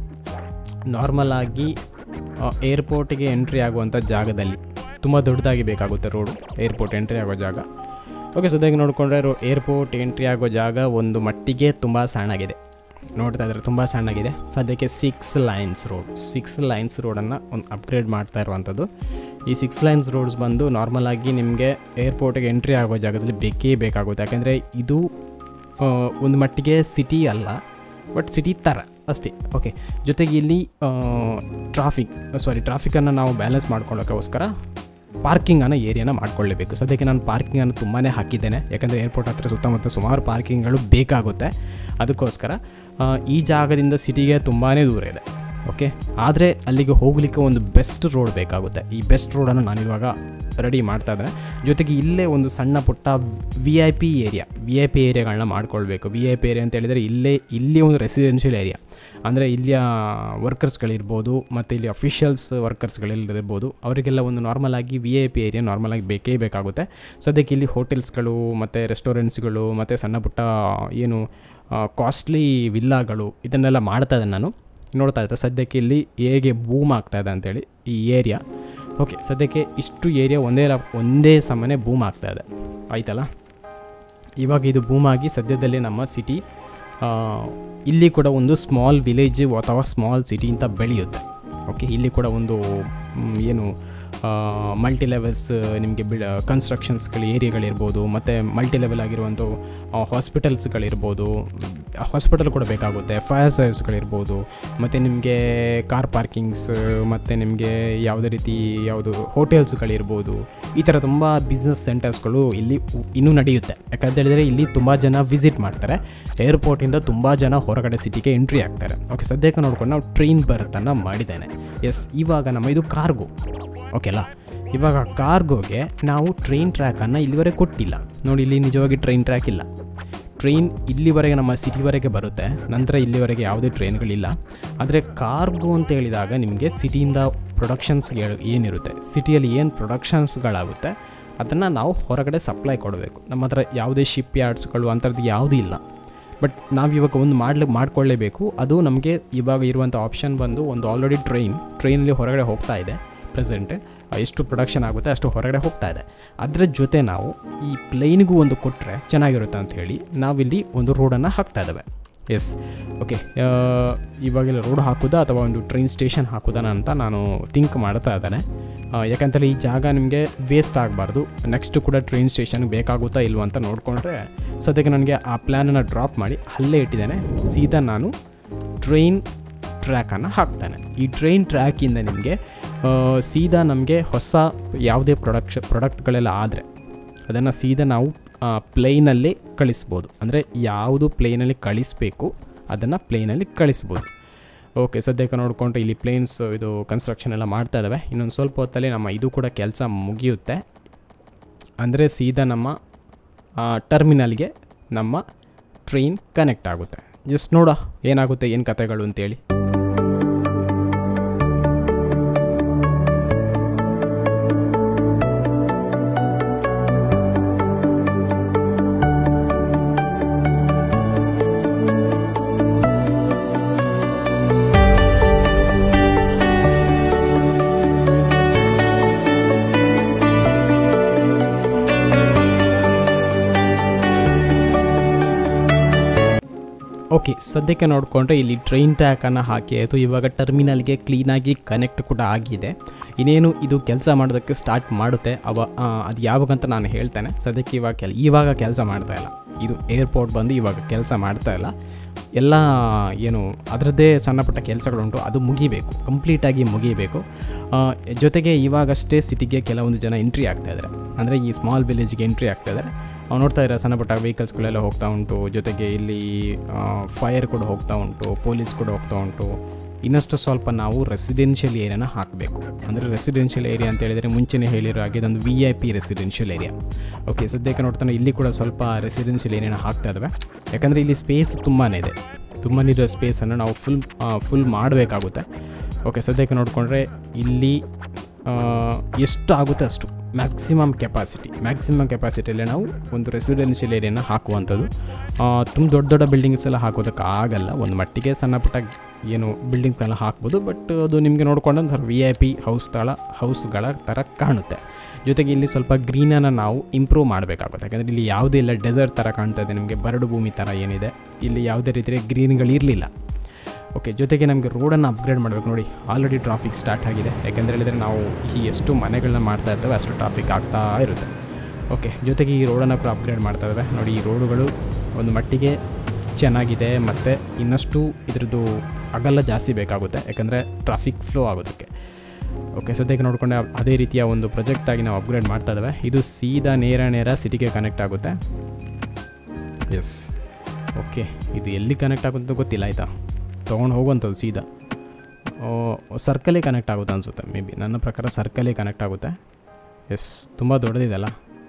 ನಾರ್ಮಲ್ ಆಗಿ ಏರ್ಪೋರ್ಟಿಗೆ ಎಂಟ್ರಿ ಆಗುವಂಥ ಜಾಗದಲ್ಲಿ ತುಂಬ ದೊಡ್ಡದಾಗಿ ಬೇಕಾಗುತ್ತೆ ರೋಡು ಏರ್ಪೋರ್ಟ್ ಎಂಟ್ರಿ ಆಗೋ ಜಾಗ ಓಕೆ ಸದ್ಯಕ್ಕೆ ನೋಡಿಕೊಂಡ್ರೆ ರೋ ಏರ್ಪೋರ್ಟ್ ಎಂಟ್ರಿ ಆಗೋ ಜಾಗ ಒಂದು ಮಟ್ಟಿಗೆ ತುಂಬ ಸಣ್ಣಗಿದೆ ನೋಡ್ತಾ ಇದ್ದಾರೆ ತುಂಬ ಸಣ್ಣಗಿದೆ ಸದ್ಯಕ್ಕೆ six lines road six lines ರೋಡನ್ನು ಒಂದು ಅಪ್ಗ್ರೇಡ್ ಮಾಡ್ತಾ ಇರುವಂಥದ್ದು ಈ ಸಿಕ್ಸ್ ಲೈನ್ಸ್ ರೋಡ್ಸ್ ಬಂದು ನಾರ್ಮಲ್ ಆಗಿ ನಿಮಗೆ ಏರ್ಪೋರ್ಟಿಗೆ ಎಂಟ್ರಿ ಆಗೋ ಜಾಗದಲ್ಲಿ ಬೇಕೇ ಬೇಕಾಗುತ್ತೆ ಯಾಕೆಂದರೆ ಇದು ಆ, ಒಂದು ಮಟ್ಟಿಗೆ ಸಿಟಿ ಅಲ್ಲ ಬಟ್ ಸಿಟಿ ಥರ ಅಷ್ಟೇ ಓಕೆ ಜೊತೆಗೆ ಇಲ್ಲಿ ಟ್ರಾಫಿಕ್ ಸಾರಿ ಟ್ರಾಫಿಕನ್ನು ನಾವು ಬ್ಯಾಲೆನ್ಸ್ ಮಾಡ್ಕೊಳ್ಳೋಕ್ಕೋಸ್ಕರ ಪಾರ್ಕಿಂಗನ್ನು ಏರಿಯಾನ ಮಾಡ್ಕೊಳ್ಳೇಬೇಕು ಸದ್ಯಕ್ಕೆ ನಾನು ಪಾರ್ಕಿಂಗನ್ನು ತುಂಬಾ ಹಾಕಿದ್ದೇನೆ ಯಾಕಂದರೆ ಏರ್ಪೋರ್ಟ್ ಹತ್ರ ಸುತ್ತಮುತ್ತ ಸುಮಾರು ಪಾರ್ಕಿಂಗ್ಗಳು ಬೇಕಾಗುತ್ತೆ ಅದಕ್ಕೋಸ್ಕರ ಆ, ಈ ಜಾಗದಿಂದ ಸಿಟಿಗೆ ತುಂಬಾ ದೂರ ಇದೆ ಓಕೆ ಆದರೆ ಅಲ್ಲಿಗೆ ಹೋಗಲಿಕ್ಕೆ ಒಂದು ಬೆಸ್ಟ್ ರೋಡ್ ಬೇಕಾಗುತ್ತೆ ಈ ಬೆಸ್ಟ್ ರೋಡನ್ನು ನಾನಿವಾಗ ರೆಡಿ ಮಾಡ್ತಾ ಇದ್ದೇನೆ ಜೊತೆಗೆ ಇಲ್ಲೇ ಒಂದು ಸಣ್ಣ ಪುಟ್ಟ V I P area V I P ಏರಿಯಾಗಳನ್ನ ಮಾಡ್ಕೊಳ್ಬೇಕು ವಿ ಐ ಪಿ ಏರಿಯಾ ಅಂತ ಹೇಳಿದರೆ ಇಲ್ಲೇ ಇಲ್ಲಿ ಒಂದು ರೆಸಿಡೆನ್ಷಿಯಲ್ ಏರಿಯಾ ಅಂದರೆ ಇಲ್ಲಿಯ ವರ್ಕರ್ಸ್ಗಳಿರ್ಬೋದು ಮತ್ತು ಇಲ್ಲಿ ಅಫಿಷಿಯಲ್ಸ್ ವರ್ಕರ್ಸ್ಗಳಿರ್ಬೋದು ಅವರಿಗೆಲ್ಲ ಒಂದು ನಾರ್ಮಲ್ ಆಗಿ V I P area normal ಆಗಿ ಬೇಕೇ ಬೇಕಾಗುತ್ತೆ ಸದ್ಯಕ್ಕೆ ಇಲ್ಲಿ ಹೋಟೆಲ್ಸ್ಗಳು ಮತ್ತು ರೆಸ್ಟೋರೆಂಟ್ಸ್ಗಳು ಮತ್ತು ಸಣ್ಣ ಪುಟ್ಟ ಏನು ಕಾಸ್ಟ್ಲಿ ವಿಲ್ಲಾಗಳು ಇದನ್ನೆಲ್ಲ ಮಾಡ್ತಾ ಇದ್ದೇನೆ ನಾನು ನೋಡ್ತಾ ಇದ್ದರೆ ಸದ್ಯಕ್ಕೆ ಇಲ್ಲಿ ಹೇಗೆ ಬೂಮ್ ಆಗ್ತಾ ಇದೆ ಅಂತೇಳಿ ಈ ಏರಿಯಾ ಓಕೆ ಸದ್ಯಕ್ಕೆ ಇಷ್ಟು ಏರಿಯಾ ಒಂದೇ ರ- ಒಂದೇ ಸಮನೆ ಬೂಮ್ ಆಗ್ತಾ ಇದೆ ಆಯ್ತಲ್ಲ ಇವಾಗ ಇದು ಬೂಮ್ ಆಗಿ ಸದ್ಯದಲ್ಲೇ ನಮ್ಮ ಸಿಟಿ ಇಲ್ಲಿ ಕೂಡ ಒಂದು ಸ್ಮಾಲ್ ವಿಲೇಜ್ ಅಥವಾ ಸ್ಮಾಲ್ ಸಿಟಿ ಅಂತ ಬೆಳೆಯುತ್ತೆ ಓಕೆ ಇಲ್ಲಿ ಕೂಡ ಒಂದು ಮ್, ಏನು ಮಲ್ಟಿ ಲೆವೆಲ್ಸ್ ನಿಮಗೆ ಬಿಡ ಕನ್ಸ್ಟ್ರಕ್ಷನ್ಸ್ಗಳು ಏರಿಯಾಗಳಿರ್ಬೋದು ಮತ್ತು ಮಲ್ಟಿ ಲೆವೆಲ್ ಆಗಿರುವಂಥ ಹಾಸ್ಪಿಟಲ್ಸ್ಗಳಿರ್ಬೋದು ಹಾಸ್ಪಿಟಲ್ ಕೂಡ ಬೇಕಾಗುತ್ತೆ ಫೈರ್ ಸರ್ವಿಸ್ಗಳಿರ್ಬೋದು ಮತ್ತು ನಿಮಗೆ ಕಾರ್ ಪಾರ್ಕಿಂಗ್ಸ್ ಮತ್ತು ನಿಮಗೆ ಯಾವುದೇ ರೀತಿ ಯಾವುದು ಹೋಟೆಲ್ಸ್ಗಳಿರ್ಬೋದು ಈ ಥರ ತುಂಬ ಬಿಸ್ನೆಸ್ ಸೆಂಟರ್ಸ್ಗಳು ಇಲ್ಲಿ ಉ- ಇನ್ನೂ ನಡೆಯುತ್ತೆ ಯಾಕಂತ ಹೇಳಿದರೆ ಇಲ್ಲಿ ತುಂಬ ಜನ ವಿಸಿಟ್ ಮಾಡ್ತಾರೆ ಏರ್ಪೋರ್ಟಿಂದ ತುಂಬ ಜನ ಹೊರಗಡೆ ಸಿಟಿಗೆ ಎಂಟ್ರಿ ಆಗ್ತಾರೆ ಓಕೆ ಸದ್ಯಕ್ಕೆ ನೋಡ್ಕೊಂಡು ನಾವು ಟ್ರೈನ್ ಬರುತ್ತನ್ನು ಮಾಡಿದ್ದೇನೆ ಎಸ್ ಇವಾಗ ನಮ್ಮ ಇದು ಕಾರ್ಗೋ ಓಕೆಲ್ಲ ಇವಾಗ ಕಾರ್ಗೋಗೆ ನಾವು ಟ್ರೈನ್ ಟ್ರ್ಯಾಕನ್ನು ಇಲ್ಲಿವರೆಗೆ ಕೊಟ್ಟಿಲ್ಲ ನೋಡಿ ಇಲ್ಲಿ ನಿಜವಾಗಿ ಟ್ರೈನ್ ಟ್ರ್ಯಾಕ್ ಇಲ್ಲ ಟ್ರೈನ್ ಇಲ್ಲಿವರೆಗೆ ನಮ್ಮ ಸಿಟಿವರೆಗೆ ಬರುತ್ತೆ ನಂತರ ಇಲ್ಲಿವರೆಗೆ ಯಾವುದೇ ಟ್ರೈನ್ಗಳಿಲ್ಲ ಆದರೆ ಕಾರ್ಗೋ ಅಂತ ಹೇಳಿದಾಗ ನಿಮಗೆ ಸಿಟಿಯಿಂದ ಪ್ರೊಡಕ್ಷನ್ಸ್ಗೆ ಏನಿರುತ್ತೆ ಸಿಟಿಯಲ್ಲಿ ಏನು ಪ್ರೊಡಕ್ಷನ್ಸ್ಗಳಾಗುತ್ತೆ ಅದನ್ನು ನಾವು ಹೊರಗಡೆ ಸಪ್ಲೈ ಕೊಡಬೇಕು ನಮ್ಮ ಹತ್ರ ಯಾವುದೇ ಶಿಪ್ ಯಾರ್ಡ್ಸ್ಗಳು ಅಂಥದ್ದು ಯಾವುದೂ ಇಲ್ಲ ಬಟ್ ನಾವು ಇವಾಗ ಒಂದು ಮಾಡ್ಲಿಕ್ಕೆ ಮಾಡ್ಕೊಳ್ಳೇಬೇಕು ಅದು ನಮಗೆ ಇವಾಗ ಇರುವಂಥ ಆಪ್ಷನ್ ಬಂದು ಒಂದು ಆಲ್ರೆಡಿ ಟ್ರೈನ್ ಟ್ರೈನಲ್ಲಿ ಹೊರಗಡೆ ಹೋಗ್ತಾ ಇದೆ ಪ್ರೆಸೆಂಟ್ ಎಷ್ಟು ಪ್ರೊಡಕ್ಷನ್ ಆಗುತ್ತೆ ಅಷ್ಟು ಹೊರಗಡೆ ಹೋಗ್ತಾ ಇದೆ ಅದರ ಜೊತೆ ನಾವು ಈ ಪ್ಲೇನ್ಗೂ ಒಂದು ಕೊಟ್ಟರೆ ಚೆನ್ನಾಗಿರುತ್ತೆ ಅಂತ ಹೇಳಿ ನಾವಿಲ್ಲಿ ಒಂದು ರೋಡನ್ನು ಹಾಕ್ತಾ ಇದ್ದೇವೆ ಎಸ್ ಓಕೆ ಇವಾಗೆಲ್ಲ ರೋಡ್ ಹಾಕೋದಾ ಅಥವಾ ಒಂದು ಟ್ರೈನ್ ಸ್ಟೇಷನ್ ಹಾಕೋದಾ ಅಂತ ನಾನು ಥಿಂಕ್ ಮಾಡ್ತಾ ಇದ್ದೇನೆ ಆ, ಯಾಕಂತೇಳಿ ಈ ಜಾಗ ನಿಮಗೆ ವೇಸ್ಟ್ ಆಗಬಾರ್ದು ನೆಕ್ಸ್ಟ್ ಕೂಡ ಟ್ರೈನ್ ಸ್ಟೇಷನ್ಗೆ ಬೇಕಾಗುತ್ತಾ ಇಲ್ವಾ ಅಂತ ನೋಡಿಕೊಂಡ್ರೆ ಸದ್ಯಕ್ಕೆ ನನಗೆ ಆ ಪ್ಲ್ಯಾನನ್ನು ಡ್ರಾಪ್ ಮಾಡಿ ಅಲ್ಲೇ ಇಟ್ಟಿದ್ದೇನೆ ಸೀದಾ ನಾನು ಟ್ರೈನ್ ಟ್ರ್ಯಾಕನ್ನು ಹಾಕ್ತಾನೆ ಈ ಟ್ರೈನ್ ಟ್ರ್ಯಾಕಿಂದ ನಿಮಗೆ ಸೀದಾ ನಮಗೆ ಹೊಸ ಯಾವುದೇ ಪ್ರೊಡಕ್ಷ ಪ್ರಾಡಕ್ಟ್ಗಳೆಲ್ಲ ಆದರೆ ಅದನ್ನು ಸೀದಾ ನಾವು ಪ್ಲೇನಲ್ಲಿ ಕಳಿಸ್ಬೋದು ಅಂದರೆ ಯಾವುದು ಪ್ಲೇನಲ್ಲಿ ಕಳಿಸಬೇಕು ಅದನ್ನು ಪ್ಲೇನಲ್ಲಿ ಕಳಿಸ್ಬೋದು ಓಕೆ ಸದ್ಯಕ್ಕೆ ನೋಡಿಕೊಂಡ್ರೆ ಇಲ್ಲಿ ಪ್ಲೇನ್ಸ್ ಇದು ಕನ್ಸ್ಟ್ರಕ್ಷನ್ ಎಲ್ಲ ಮಾಡ್ತಾ ಇದ್ದಾವೆ ಇನ್ನೊಂದು ಸ್ವಲ್ಪ ಹೊತ್ತಲ್ಲಿ ನಮ್ಮ ಇದು ಕೂಡ ಕೆಲಸ ಮುಗಿಯುತ್ತೆ ಅಂದರೆ ಸೀದಾ ನಮ್ಮ ಟರ್ಮಿನಲ್ಗೆ ನಮ್ಮ ಟ್ರೈನ್ ಕನೆಕ್ಟ್ ಆಗುತ್ತೆ ಜಸ್ಟ್ ನೋಡ ಏನಾಗುತ್ತೆ ಏನು ಕತೆಗಳು ಅಂತೇಳಿ ಓಕೆ ಸದ್ಯಕ್ಕೆ ನೋಡಿಕೊಂಡ್ರೆ ಇಲ್ಲಿ ಟ್ರೈನ್ ಟ್ರ್ಯಾಕನ್ನು ಹಾಕಿ ಆಯಿತು ಇವಾಗ ಟರ್ಮಿನಲ್ಗೆ ಕ್ಲೀನಾಗಿ ಕನೆಕ್ಟ್ ಕೂಡ ಆಗಿದೆ ಇನ್ನೇನು ಇದು ಕೆಲಸ ಮಾಡೋದಕ್ಕೆ ಸ್ಟಾರ್ಟ್ ಮಾಡುತ್ತೆ ಅವ ಆ, ಅದು ಯಾವಾಗಂತ ನಾನು ಹೇಳ್ತೇನೆ ಸದ್ಯಕ್ಕೆ ಇವಾಗ ಕೆಲ ಇವಾಗ ಕೆಲಸ ಮಾಡ್ತಾ ಇಲ್ಲ ಇದು ಏರ್ಪೋರ್ಟ್ ಬಂದು ಇವಾಗ ಕೆಲಸ ಮಾಡ್ತಾ ಇಲ್ಲ ಎಲ್ಲ ಏನು ಅದರದ್ದೇ ಸಣ್ಣ ಪುಟ್ಟ ಕೆಲಸಗಳುಂಟು ಅದು ಮುಗಿಬೇಕು ಕಂಪ್ಲೀಟಾಗಿ ಮುಗಿಬೇಕು ಆ, ಜೊತೆಗೆ ಇವಾಗಷ್ಟೇ ಸಿಟಿಗೆ ಕೆಲವೊಂದು ಜನ ಎಂಟ್ರಿ ಆಗ್ತಾ ಇದ್ದಾರೆ ಅಂದರೆ ಈ ಸ್ಮಾಲ್ ವಿಲೇಜ್ಗೆ ಎಂಟ್ರಿ ಆಗ್ತಾ ಇದ್ದಾರೆ ಅವ್ರು ನೋಡ್ತಾ ಇದ್ದಾರೆ ಸಣ್ಣ ಪುಟ್ಟ ವೆಹಿಕಲ್ಸ್ಗಳೆಲ್ಲ ಹೋಗ್ತಾ ಉಂಟು ಜೊತೆಗೆ ಇಲ್ಲಿ ಫೈರ್ ಕೂಡ ಹೋಗ್ತಾ ಉಂಟು ಪೊಲೀಸ್ ಕೂಡ ಹೋಗ್ತಾ ಉಂಟು ಇನ್ನಷ್ಟು ಸ್ವಲ್ಪ ನಾವು ರೆಸಿಡೆನ್ಷಿಯಲ್ ಏರಿಯಾನ ಹಾಕಬೇಕು ಅಂದರೆ ರೆಸಿಡೆನ್ಷಿಯಲ್ ಏರಿಯಾ ಅಂತ ಹೇಳಿದರೆ ಮುಂಚೆನೇ ಹೇಳಿರೋ ಹಾಗೆ ಇದೊಂದು V I P residential area okay ಸದ್ಯಕ್ಕೆ ನೋಡ್ತಾನೆ ಇಲ್ಲಿ ಕೂಡ ಸ್ವಲ್ಪ ರೆಸಿಡೆನ್ಷಿಯಲ್ ಏರಿಯಾನ ಹಾಕ್ತಾ ಇದ್ದಾವೆ ಯಾಕಂದರೆ ಇಲ್ಲಿ ಸ್ಪೇಸ್ ತುಂಬಾ ಇದೆ ತುಂಬಾ ಇರೋ ಸ್ಪೇಸನ್ನು ನಾವು ಫುಲ್ ಫುಲ್ ಮಾಡಬೇಕಾಗುತ್ತೆ ಓಕೆ ಸದ್ಯಕ್ಕೆ ನೋಡಿಕೊಂಡ್ರೆ ಇಲ್ಲಿ ಆ, ಎಷ್ಟು ಆಗುತ್ತೆ ಅಷ್ಟು ಮ್ಯಾಕ್ಸಿಮಮ್ ಕೆಪಾಸಿಟಿ ಮ್ಯಾಕ್ಸಿಮಮ್ ಕೆಪಾಸಿಟಿಯಲ್ಲೇ ನಾವು ಒಂದು ರೆಸಿಡೆನ್ಷಿಯಲ್ ಏರಿಯಾನ ಹಾಕುವಂಥದ್ದು ತುಂಬ ದೊಡ್ಡ ದೊಡ್ಡ ಬಿಲ್ಡಿಂಗ್ಸ್ ಎಲ್ಲ ಹಾಕೋದಕ್ಕೆ ಆಗಲ್ಲ ಒಂದು ಮಟ್ಟಿಗೆ ಸಣ್ಣ ಪುಟ್ಟ ಏನು ಬಿಲ್ಡಿಂಗ್ಸ್ ಎಲ್ಲ ಹಾಕ್ಬೋದು ಬಟ್ ಅದು ನಿಮಗೆ ನೋಡ್ಕೊಂಡು ಸ್ವಲ್ಪ ವಿ ಐ ಪಿ ಹೌಸ್ ಥರ ಹೌಸ್ಗಳ ಥರ ಕಾಣುತ್ತೆ ಜೊತೆಗೆ ಇಲ್ಲಿ ಸ್ವಲ್ಪ ಗ್ರೀನನ್ನು ನಾವು ಇಂಪ್ರೂವ್ ಮಾಡಬೇಕಾಗುತ್ತೆ ಯಾಕಂದರೆ ಇಲ್ಲಿ ಯಾವುದೇ ಇಲ್ಲ ಡೆಸರ್ಟ್ ಥರ ಕಾಣ್ತಾ ಇದೆ ನಿಮಗೆ ಬರಡು ಭೂಮಿ ಥರ ಏನಿದೆ ಇಲ್ಲಿ ಯಾವುದೇ ರೀತಿಯ ಗ್ರೀನ್ಗಳಿರಲಿಲ್ಲ ಓಕೆ ಜೊತೆಗೆ ನಮಗೆ ರೋಡನ್ನು ಅಪ್ಗ್ರೇಡ್ ಮಾಡಬೇಕು ನೋಡಿ ಆಲ್ರೆಡಿ ಟ್ರಾಫಿಕ್ ಸ್ಟಾರ್ಟ್ ಆಗಿದೆ ಯಾಕೆಂದರೆ ಹೇಳಿದರೆ ನಾವು ಈ ಎಷ್ಟು ಮನೆಗಳನ್ನ ಮಾಡ್ತಾ ಇರ್ತೇವೆ ಅಷ್ಟು ಟ್ರಾಫಿಕ್ ಆಗ್ತಾ ಇರುತ್ತೆ ಓಕೆ ಜೊತೆಗೆ ಈ ರೋಡನ್ನು ಕೂಡ ಅಪ್ಗ್ರೇಡ್ ಮಾಡ್ತಾ ಇದ್ದಾವೆ ನೋಡಿ ಈ ರೋಡುಗಳು ಒಂದು ಮಟ್ಟಿಗೆ ಚೆನ್ನಾಗಿದೆ ಮತ್ತು ಇನ್ನಷ್ಟು ಇದ್ರದ್ದು ಅಗಲ ಜಾಸ್ತಿ ಬೇಕಾಗುತ್ತೆ ಯಾಕಂದರೆ ಟ್ರಾಫಿಕ್ ಫ್ಲೋ ಆಗೋದಕ್ಕೆ ಓಕೆ ಸದ್ಯಕ್ಕೆ ನೋಡಿಕೊಂಡೆ ಅದೇ ರೀತಿಯ ಒಂದು ಪ್ರಾಜೆಕ್ಟಾಗಿ ನಾವು ಅಪ್ಗ್ರೇಡ್ ಮಾಡ್ತಾ ಇದ್ದಾವೆ ಇದು ಸೀದಾ ನೇರ ನೇರ ಸಿಟಿಗೆ ಕನೆಕ್ಟ್ ಆಗುತ್ತೆ ಎಸ್ ಓಕೆ ಇದು ಎಲ್ಲಿ ಕನೆಕ್ಟ್ ಆಗುತ್ತೆ ಅಂತ ಗೊತ್ತಿಲ್ಲ ಆಯಿತಾ ತೊಗೊಂಡು ಹೋಗುವಂಥದ್ದು ಸೀದಾ ಸರ್ಕಲೇ ಕನೆಕ್ಟ್ ಆಗುತ್ತೆ ಅನಿಸುತ್ತೆ ಮೇ ಬಿ ನನ್ನ ಪ್ರಕಾರ ಸರ್ಕಲೇ ಕನೆಕ್ಟ್ ಆಗುತ್ತೆ ಎಸ್ ತುಂಬ ದೊಡ್ಡದಿದೆಲ್ಲ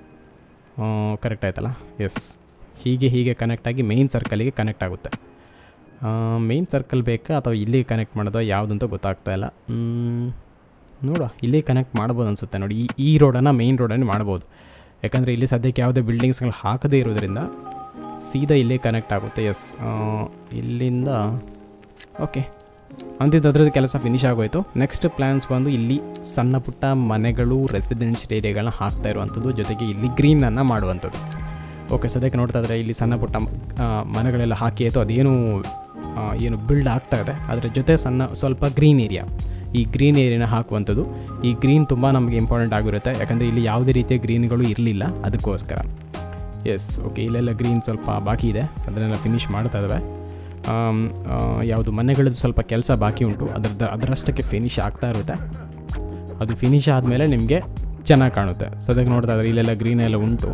ಕರೆಕ್ಟ್ ಆಯ್ತಲ್ಲ ಎಸ್ ಹೀಗೆ ಹೀಗೆ ಕನೆಕ್ಟ್ ಆಗಿ ಮೇಯ್ನ್ ಸರ್ಕಲಿಗೆ ಕನೆಕ್ಟ್ ಆಗುತ್ತೆ ಮೇಯ್ನ್ ಸರ್ಕಲ್ ಬೇಕಾ ಅಥವಾ ಇಲ್ಲಿಗೆ ಕನೆಕ್ಟ್ ಮಾಡೋದೋ ಯಾವುದು ಅಂತ ಗೊತ್ತಾಗ್ತಾ ಇಲ್ಲ ಮ್, ನೋಡುವ ಇಲ್ಲಿ ಕನೆಕ್ಟ್ ಮಾಡ್ಬೋದು ಅನಿಸುತ್ತೆ ನೋಡಿ ಈ ಈ ರೋಡನ್ನು ಮೇಯ್ನ್ ರೋಡನ್ನು ಮಾಡ್ಬೋದು ಯಾಕಂದರೆ ಇಲ್ಲಿ ಸದ್ಯಕ್ಕೆ ಯಾವುದೇ ಬಿಲ್ಡಿಂಗ್ಸ್ಗಳು ಹಾಕದೇ ಇರೋದ್ರಿಂದ ಸೀದಾ ಇಲ್ಲೇ ಕನೆಕ್ಟ್ ಆಗುತ್ತೆ ಎಸ್ ಇಲ್ಲಿಂದ ಓಕೆ ಅಂತಿದ್ದು ಅದ್ರದ್ದು ಕೆಲಸ ಫಿನಿಶ್ ಆಗೋಯ್ತು ನೆಕ್ಸ್ಟ್ ಪ್ಲ್ಯಾನ್ಸ್ ಬಂದು ಇಲ್ಲಿ ಸಣ್ಣ ಪುಟ್ಟ ಮನೆಗಳು ರೆಸಿಡೆನ್ಷಿಯಲ್ ಏರಿಯಾಗಳನ್ನ ಹಾಕ್ತಾ ಇರುವಂಥದ್ದು ಜೊತೆಗೆ ಇಲ್ಲಿ ಗ್ರೀನನ್ನು ಮಾಡುವಂಥದ್ದು ಓಕೆ ಸದ್ಯಕ್ಕೆ ನೋಡ್ತಾ ಇದ್ರೆ ಇಲ್ಲಿ ಸಣ್ಣ ಪುಟ್ಟ ಆ, ಮನೆಗಳೆಲ್ಲ ಹಾಕಿ ಆಯಿತು ಅದೇನು ಆ, ಏನು ಬಿಲ್ಡ್ ಆಗ್ತಾ ಇದೆ ಅದರ ಜೊತೆ ಸಣ್ಣ ಸ್ವಲ್ಪ ಗ್ರೀನ್ ಏರಿಯಾ ಈ ಗ್ರೀನ್ ಏರಿಯಾನ ಹಾಕುವಂಥದ್ದು ಈ ಗ್ರೀನ್ ತುಂಬ ನಮಗೆ ಇಂಪಾರ್ಟೆಂಟ್ ಆಗಿರುತ್ತೆ ಯಾಕಂದರೆ ಇಲ್ಲಿ ಯಾವುದೇ ರೀತಿಯ ಗ್ರೀನ್ಗಳು ಇರಲಿಲ್ಲ ಅದಕ್ಕೋಸ್ಕರ ಎಸ್ ಓಕೆ ಇಲ್ಲೆಲ್ಲ ಗ್ರೀನ್ ಸ್ವಲ್ಪ ಬಾಕಿ ಇದೆ ಅದನ್ನೆಲ್ಲ ಫಿನಿಶ್ ಮಾಡ್ತಾ ಇದ್ದಾವೆ ಆಮ್, ಆ, ಯಾವುದು ಮನೆಗಳದ್ದು ಸ್ವಲ್ಪ ಕೆಲಸ ಬಾಕಿ ಉಂಟು ಅದರದ್ದು ಅದರಷ್ಟಕ್ಕೆ ಫಿನಿಶ್ ಆಗ್ತಾ ಇರುತ್ತೆ ಅದು ಫಿನಿಶ್ ಆದಮೇಲೆ ನಿಮಗೆ ಚೆನ್ನಾಗಿ ಕಾಣುತ್ತೆ ಸದ್ಯಕ್ಕೆ ನೋಡ್ತಾ ಇದ್ದಾರೆ ಇಲ್ಲೆಲ್ಲ ಗ್ರೀನ್ ಎಲ್ಲ ಉಂಟು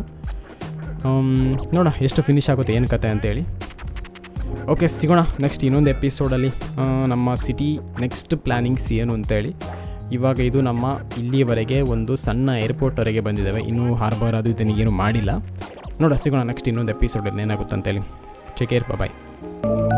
ನೋಡ ಎಷ್ಟು ಫಿನಿಶ್ ಆಗುತ್ತೆ ಏನು ಕತೆ ಅಂತೇಳಿ ಓಕೆ ಸಿಗೋಣ ನೆಕ್ಸ್ಟ್ ಇನ್ನೊಂದು ಎಪಿಸೋಡಲ್ಲಿ ನಮ್ಮ ಸಿಟಿ ನೆಕ್ಸ್ಟ್ ಪ್ಲ್ಯಾನಿಂಗ್ಸ್ ಏನು ಅಂತೇಳಿ ಇವಾಗ ಇದು ನಮ್ಮ ಇಲ್ಲಿಯವರೆಗೆ ಒಂದು ಸಣ್ಣ ಏರ್ಪೋರ್ಟ್ವರೆಗೆ ಬಂದಿದ್ದಾವೆ ಇನ್ನೂ ಹಾರ್ಬರ್ ಅದು ಇದನ್ನು ಏನು ಮಾಡಿಲ್ಲ ನೋಡ ಸಿಗೋಣ ನೆಕ್ಸ್ಟ್ ಇನ್ನೊಂದು ಎಪಿಸೋಡಲ್ಲಿ ಏನಾಗುತ್ತೆ ಅಂತೇಳಿ ಚೆಕ್ ಏರ್ ಬಾಯ್